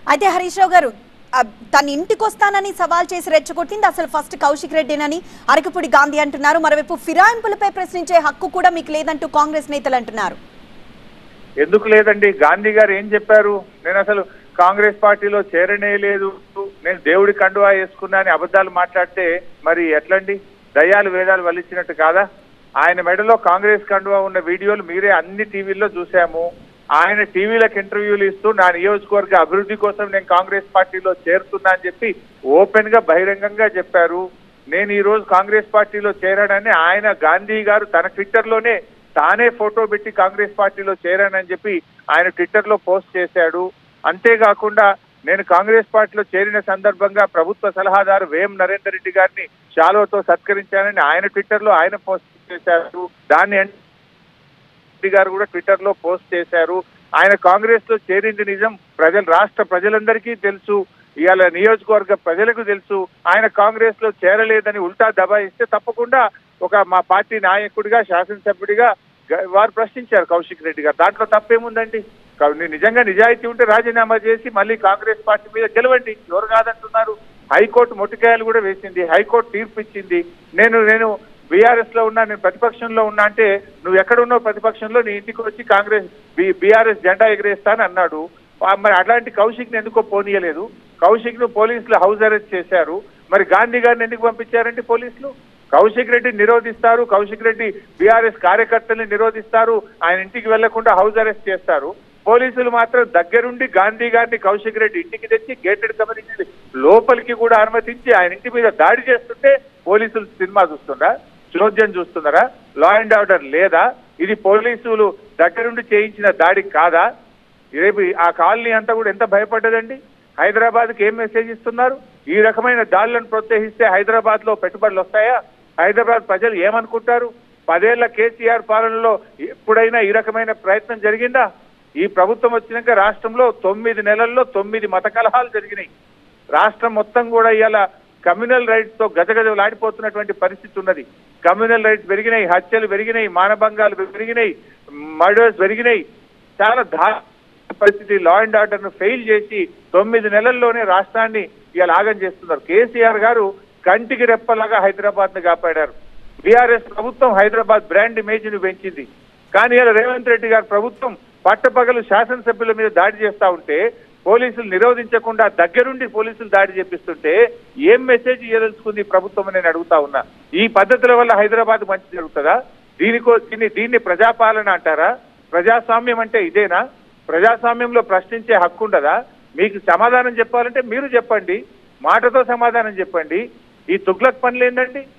అయితే హరీష్ రావు గారు ఆ, తన ఇంటికి వస్తానని సవాల్ చేసి రెచ్చగొట్టింది అసలు ఫస్ట్ కౌశిక్ రెడ్డినని అరకపూడి గాంధీ అంటున్నారు మరోవైపు ఫిరాయింపులపై ప్రశ్నించే హక్కు కూడా మీకు లేదంటూ కాంగ్రెస్ నేతలు అంటున్నారు ఎందుకు లేదండి గాంధీ గారు ఏం చెప్పారు నేను అసలు కాంగ్రెస్ పార్టీలో చేరనే లేదు నేను దేవుడి కండువా వేసుకున్నా అని అబద్ధాలు మాట్లాడితే మరి ఎట్లండి దయ్యాలు వేదాలు వల్లించినట్టు కాదా ఆయన మెడలో కాంగ్రెస్ కండువా ఉన్న వీడియోలు మీరే అన్ని టీవీల్లో చూసాము ఆయన టీవీలకు ఇంటర్వ్యూలు ఇస్తూ నా నియోజకవర్గ అభివృద్ధి కోసం నేను కాంగ్రెస్ పార్టీలో చేరుతున్నా అని చెప్పి ఓపెన్ గా బహిరంగంగా చెప్పారు నేను ఈ రోజు కాంగ్రెస్ పార్టీలో చేరానని ఆయన గాంధీ గారు తన ట్విట్టర్ లోనే తానే ఫోటో పెట్టి కాంగ్రెస్ పార్టీలో చేరానని చెప్పి ఆయన ట్విట్టర్ లో పోస్ట్ చేశాడు అంతేకాకుండా నేను కాంగ్రెస్ పార్టీలో చేరిన సందర్భంగా ప్రభుత్వ సలహాదారు వేం నరేందర్ రెడ్డి గారిని శాలువతో సత్కరించానని ఆయన ట్విట్టర్ లో ఆయన పోస్ట్ చేశారు దాన్ని రెడ్డి గారు కూడా ట్విట్టర్ లో పోస్ట్ చేశారు ఆయన కాంగ్రెస్ లో చేరింది నిజం ప్రజలు రాష్ట్ర ప్రజలందరికీ తెలుసు ఇవాళ నియోజకవర్గ ప్రజలకు తెలుసు ఆయన కాంగ్రెస్ లో చేరలేదని ఉల్టా దబాయిస్తే తప్పకుండా ఒక మా పార్టీ నాయకుడిగా శాసనసభ్యుడిగా గ- వారు ప్రశ్నించారు కౌశిక్ రెడ్డి గారు దాంట్లో తప్పేముందండి కా- ని- నిజంగా నిజాయితీ ఉంటే రాజీనామా చేసి మళ్ళీ కాంగ్రెస్ పార్టీ మీద గెలవండి ఎవరు కాదంటున్నారు హైకోర్టు మొట్టికాయలు కూడా వేసింది హైకోర్టు తీర్పు ఇచ్చింది నేను నేను బీఆర్ఎస్ లో ఉన్నా నేను ప్రతిపక్షంలో ఉన్నా అంటే నువ్వు ఎక్కడ ఉన్నావు ప్రతిపక్షంలో నీ ఇంటికి వచ్చి కాంగ్రెస్ బీఆర్ఎస్ జెండా ఎగరేస్తాను అన్నాడు ఆ, మరి అట్లాంటి కౌశిక్ ని ఎందుకో పోనీయలేదు కౌశిక్ ను పోలీసులు హౌస్ అరెస్ట్ చేశారు మరి గాంధీ గారిని ఎందుకు పంపించారండి పోలీసులు కౌశిక్ రెడ్డి నిరోధిస్తారు కౌశిక్ రెడ్డి బీఆర్ఎస్ కార్యకర్తల్ని నిరోధిస్తారు ఆయన ఇంటికి వెళ్లకుండా హౌస్ అరెస్ట్ చేస్తారు పోలీసులు మాత్రం దగ్గరుండి గాంధీ గారిని కౌశిక్ రెడ్డి ఇంటికి తెచ్చి గేటెడ్ కమ్యూనిటీ లోపలికి కూడా అనుమతించి ఆయన ఇంటి మీద దాడి చేస్తుంటే పోలీసులు సినిమా చూస్తుందా చోద్యం చూస్తున్నారా లా అండ్ ఆర్డర్ లేదా ఇది పోలీసులు దగ్గరుండి చేయించిన దాడి కాదా రేపు ఆ కాలనీ అంతా కూడా ఎంత భయపడ్డదండి హైదరాబాద్ కి ఏం మెసేజ్ ఇస్తున్నారు ఈ రకమైన దాడులను ప్రోత్సహిస్తే హైదరాబాద్ లో పెట్టుబడులు వస్తాయా హైదరాబాద్ ప్రజలు ఏమనుకుంటారు పదేళ్ల కేసీఆర్ పాలనలో ఎప్పుడైనా ఈ రకమైన ప్రయత్నం జరిగిందా ఈ ప్రభుత్వం వచ్చినాక రాష్ట్రంలో తొమ్మిది నెలల్లో తొమ్మిది మత కలహాలు జరిగినాయి రాష్ట్రం మొత్తం కూడా ఇవాళ కమ్యూనల్ రైట్స్ తో గజగజలాడిపోతున్నటువంటి పరిస్థితి ఉన్నది కమ్యూనల్ రైట్స్ పెరిగినాయి హత్యలు పెరిగినాయి మానభంగాలు పెరిగినాయి మర్డర్స్ పెరిగినాయి చాలా దారుణ పరిస్థితి లా అండ్ ఆర్డర్ ను ఫెయిల్ చేసి తొమ్మిది నెలల్లోనే రాష్ట్రాన్ని ఇవాళ ఆగం చేస్తున్నారు కేసీఆర్ గారు కంటికి రెప్పలాగా హైదరాబాద్ ను కాపాడారు బీఆర్ఎస్ ప్రభుత్వం హైదరాబాద్ బ్రాండ్ ఇమేజ్ ను పెంచింది కానీ ఇలా రేవంత్ రెడ్డి గారి ప్రభుత్వం పట్టపగలు శాసనసభ్యుల మీద దాడి చేస్తా ఉంటే పోలీసులు నిరోధించకుండా దగ్గరుండి పోలీసులు దాడి చేపిస్తుంటే ఏం మెసేజ్ ఇవ్వదలుచుకుంది ఈ ప్రభుత్వం అని నేను అడుగుతా ఉన్నా ఈ పద్ధతుల వల్ల హైదరాబాద్ మంచి జరుగుతుందా దీనికో దీన్ని దీన్ని ప్రజాపాలన అంటారా ప్రజాస్వామ్యం అంటే ఇదేనా ప్రజాస్వామ్యంలో ప్రశ్నించే హక్కు ఉండదా మీకు సమాధానం చెప్పాలంటే మీరు చెప్పండి మాటతో సమాధానం చెప్పండి ఈ తుగ్లక్ పనులు ఏంటండి